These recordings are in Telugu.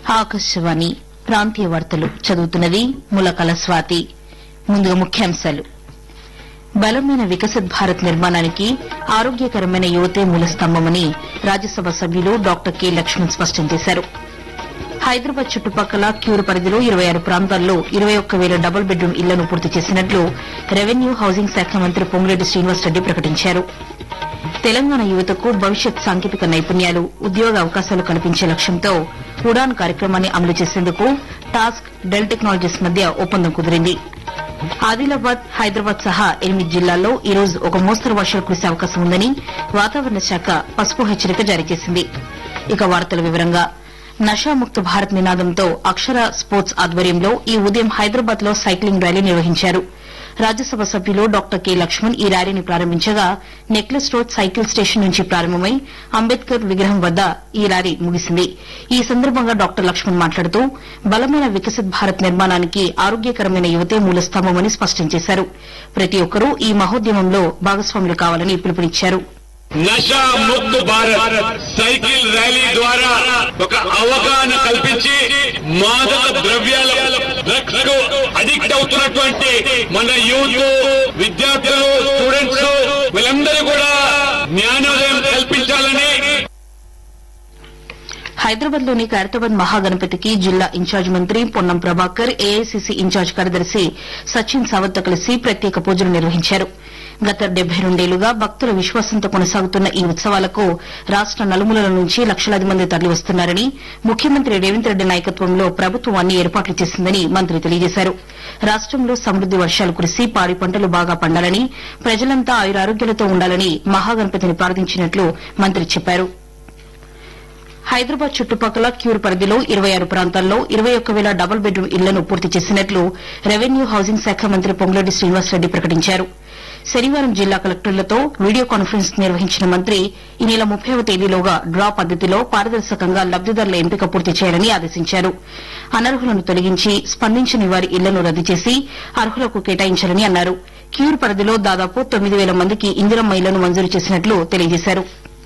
ఆకాశవాణి ప్రాంతీయ వార్తలు చదువుతున్నది ములకల స్వాతి ముందుగా ముఖ్యాంశాలు బలమైన వికసిత్ భారత్ నిర్మాణానికి ఆరోగ్యకరమైన యువతే మూలస్తంభమని రాజ్యసభ సభ్యులు డాక్టర్ కె లక్ష్మణ్ స్పష్టం చేశారు హైదరాబాద్ చుట్టుపక్కల క్యూర్ పరిధిలో ఇరవై ఆరు ప్రాంతాల్లో ఇరవై ఒక్క వేల డబుల్ బెడ్రూమ్ ఇళ్లను పూర్తి చేసినట్లు రెవెన్యూ హౌసింగ్ శాఖ మంత్రి పొంగులేటి శ్రీనివాసరెడ్డి ప్రకటించారు తెలంగాణ యువతకు భవిష్యత్ సాంకేతిక నైపుణ్యాలు ఉద్యోగ అవకాశాలు కల్పించే లక్ష్యంతో ఉడాన్ కార్యక్రమాన్ని అమలు చేసేందుకు టాస్క్ డెల్ టెక్నాలజీస్ మధ్య ఒప్పందం కుదిరింది ఆదిలాబాద్ హైదరాబాద్ సహా ఎనిమిది జిల్లాల్లో ఈ రోజు ఒక మోస్తరు వర్షాలు కురిసే అవకాశం ఉందని వాతావరణ శాఖ పసుపు హెచ్చరిక జారీ చేసింది ఇక వార్తల వివరంగా నషాముక్త భారత్ నినాదంతో అక్షర స్పోర్ట్స్ ఆధ్వర్యంలో ఈ ఉదయం హైదరాబాద్ లో సైక్లింగ్ ర్యాలీ నిర్వహించారు రాజ్యసభ సభ్యులు డాక్టర్ కె లక్ష్మణ్ ఈ ర్యాలీని ప్రారంభించగా నెక్లెస్ రోడ్ సైకిల్ స్టేషన్ నుంచి ప్రారంభమై అంబేద్కర్ విగ్రహం వద్ద ఈ ర్యాలీ ముగిసింది ఈ సందర్భంగా డాక్టర్ లక్ష్మణ్ మాట్లాడుతూ బలమైన వికసిత్ భారత్ నిర్మాణానికి ఆరోగ్యకరమైన యువతే మూలస్తంభమని స్పష్టం చేశారు ప్రతి ఒక్కరూ ఈ మహోద్యమంలో భాగస్వాములు కావాలని పిలుపునిచ్చారు నషా ముక్త భారత్ సైకిల్ ర్యాలీ ద్వారా ఒక అవగాహన కల్పించి మాదక ద్రవ్యాల డ్రగ్స్ కు అడిక్ట్ అవుతున్నటువంటి మన యూత్ విద్యార్థులు స్టూడెంట్స్ వీళ్ళందరూ కూడా జ్ఞానోదయం కల్పించాలని హైదరాబాద్ లోని ఖైరతాబాద్ మహాగణపతికి జిల్లా ఇన్ఛార్జ్ మంత్రి పొన్నం ప్రభాకర్ ఏఐసీసీ ఇన్ఛార్జ్ కార్యదర్శి సచిన్ సావత్తో కలిసి ప్రత్యేక పూజలు నిర్వహించారు గత డెబ్బై రెండేళ్లుగా భక్తుల విశ్వాసంతో కొనసాగుతున్న ఈ ఉత్సవాలకు రాష్ట నలుమూలల నుంచి లక్షలాది మంది తరలివస్తున్నారని ముఖ్యమంత్రి రేవంత్ రెడ్డి నాయకత్వంలో ప్రభుత్వం అన్ని ఏర్పాట్లు చేసిందని మంత్రి తెలియజేశారు రాష్టంలో సమృద్ది వర్షాలు కురిసి పాడి పంటలు బాగా పండాలని ప్రజలంతా ఆయురారోగ్యాలతో ఉండాలని మహాగణపతిని ప్రార్థించినట్లు మంత్రి చెప్పారు హైదరాబాద్ చుట్టుపక్కల క్యూర్ పరిధిలో ఇరవై ఆరు ప్రాంతాల్లో ఇరవై ఒక్క వేల డబుల్ బెడ్రూమ్ ఇళ్లను పూర్తి చేసినట్లు రెవెన్యూ హౌసింగ్ శాఖ మంత్రి పొంగులేటి శ్రీనివాసరెడ్డి ప్రకటించారు శనివారం జిల్లా కలెక్టర్లతో వీడియో కాన్ఫరెన్స్ నిర్వహించిన మంత్రి ఈ నెల ముప్పైవ తేదీలోగా డ్రా పద్దతిలో పారదర్శకంగా లబ్దిదారుల ఎంపిక పూర్తి చేయాలని ఆదేశించారు అనర్హులను తొలగించి స్పందించని వారి ఇళ్లను రద్దు చేసి అర్హులకు కేటాయించాలని అన్నారు క్యూర్ పరిధిలో దాదాపు తొమ్మిది వేల మందికి ఇందిరమ్మ ఇళ్లను మంజూరు చేసినట్లు తెలియజేశారు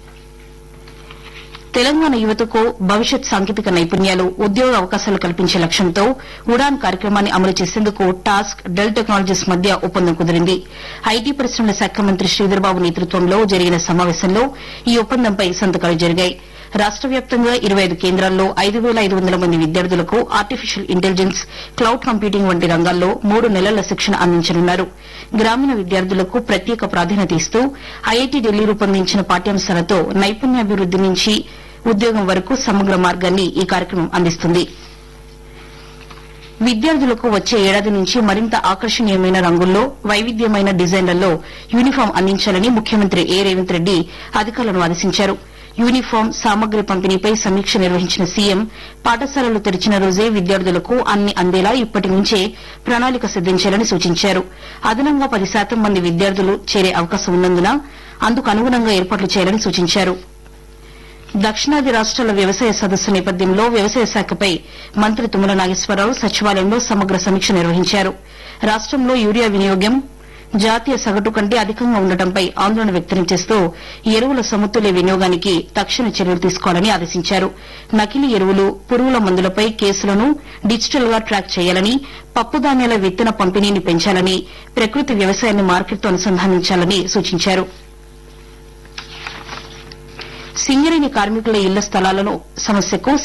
తెలంగాణ యువతకు భవిష్యత్ సాంకేతిక నైపుణ్యాలు ఉద్యోగ అవకాశాలు కల్పించే లక్ష్యంతో ఉడాన్ కార్యక్రమాన్ని అమలు చేసేందుకు టాస్క్ డెల్ టెక్నాలజీస్ మధ్య ఒప్పందం కుదిరింది ఐటీ పరిశ్రమల శాఖ మంత్రి శ్రీధర్బాబు నేతృత్వంలో జరిగిన సమావేశంలో ఈ ఒప్పందంపై సంతకాలు జరిగాయి రాష్ట వ్యాప్తంగా ఇరవై ఐదు కేంద్రాల్లో ఐదు వేల ఐదు వందల మంది విద్యార్థులకు ఆర్టిఫిషియల్ ఇంటెలిజెన్స్ క్లౌడ్ కంప్యూటింగ్ వంటి రంగాల్లో మూడు నెలల శిక్షణ అందించనున్నారు గ్రామీణ విద్యార్థులకు ప్రత్యేక ప్రాధాన్యత ఇస్తూ ఐఐటి ఢిల్లీ రూపొందించిన పాఠ్యాంశాలతో నైపుణ్యాభివృద్ది నుంచి ఉద్యోగం వరకు సమగ్ర మార్గాన్ని ఈ కార్యక్రమం అందిస్తుంది విద్యార్థులకు వచ్చే ఏడాది నుంచి మరింత ఆకర్షణీయమైన రంగుల్లో వైవిధ్యమైన డిజైన్లలో యూనిఫామ్ అందించాలని ముఖ్యమంత్రి ఏ రేవంత్ రెడ్డి అధికారులను ఆదేశించారు యూనిఫామ్ సామగ్రి పంపిణీపై సమీక్ష నిర్వహించిన సీఎం పాఠశాలలు తెరిచిన రోజే విద్యార్థులకు అన్ని అందేలా ఇప్పటి నుంచే ప్రణాళిక సిద్దించాలని సూచించారు అదనంగా పది శాతం మంది విద్యార్థులు చేరే అవకాశం ఉన్నందున అందుకు అనుగుణంగా ఏర్పాట్లు చేయాలని సూచించారు దక్షిణాది రాష్ట్రాల వ్యవసాయ సదస్సు నేపథ్యంలో వ్యవసాయ శాఖపై మంత్రి తుమ్మల నాగేశ్వరరావు సచివాలయంలో సమగ్ర సమీక్ష నిర్వహించారు రాష్టంలో యూరియా వినియోగం జాతీయ సగటు కంటే అధికంగా ఉండటంపై ఆందోళన వ్యక్తం చేస్తూ ఎరువుల సమతుల్య వినియోగానికి తక్షణ చర్యలు తీసుకోవాలని ఆదేశించారు నకిలీ ఎరువులు పురుగుల మందులపై కేసులను డిజిటల్ గా ట్రాక్ చేయాలని పప్పు ధాన్యాల విత్తన పంపిణీని పెంచాలని ప్రకృతి వ్యవసాయాన్ని మార్కెట్తో అనుసంధానించాలని సూచించారు సింగరేణి కార్మికుల ఇళ్ల స్థలాలను సమస్యకు